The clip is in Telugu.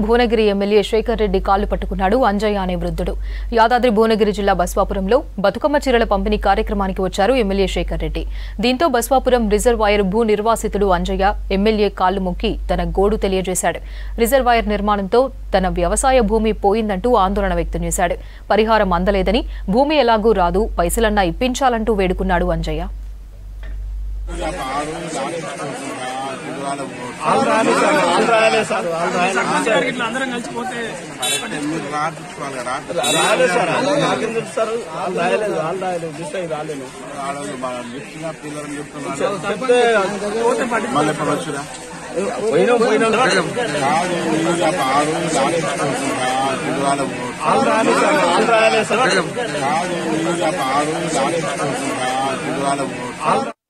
భువనగిరి ఎమ్మెల్యే శేఖర్ రెడ్డి కాళ్లు పట్టుకున్నాడు అంజయ్య అనే వృద్ధుడు యాదాద్రి భువనగిరి జిల్లా బస్వాపురంలో బతుకమ్మ చీరల పంపిణీ కార్యక్రమానికి వచ్చారు ఎమ్మెల్యే శేఖర్ రెడ్డి దీంతో బస్వాపురం రిజర్వాయర్ భూ నిర్వాసితుడు అంజయ్య ఎమ్మెల్యే కాళ్లు మొక్కి తన గోడు తెలియజేశాడు రిజర్వాయర్ నిర్మాణంతో తన వ్యవసాయ భూమి పోయిందంటూ ఆందోళన వ్యక్తం చేశాడు పరిహారం అందలేదని భూమి ఎలాగూ రాదు పైసలన్నా ఇప్పించాలంటూ వేడుకున్నాడు అంజయ్య ఇట్లా అందరం కలిసిపోతే రాలేదు సార్ నాకేం తెలుసు సార్ వాళ్ళు రాయలేదు వాళ్ళు రాయలేదు డిసైడ్ రాలేదు చెప్తే మళ్ళీ ఎప్పుడు వచ్చురా పోయినాం పోయినాం వాళ్ళు రాలేదు సార్ వాళ్ళు రాయలేదు సార్ కాదు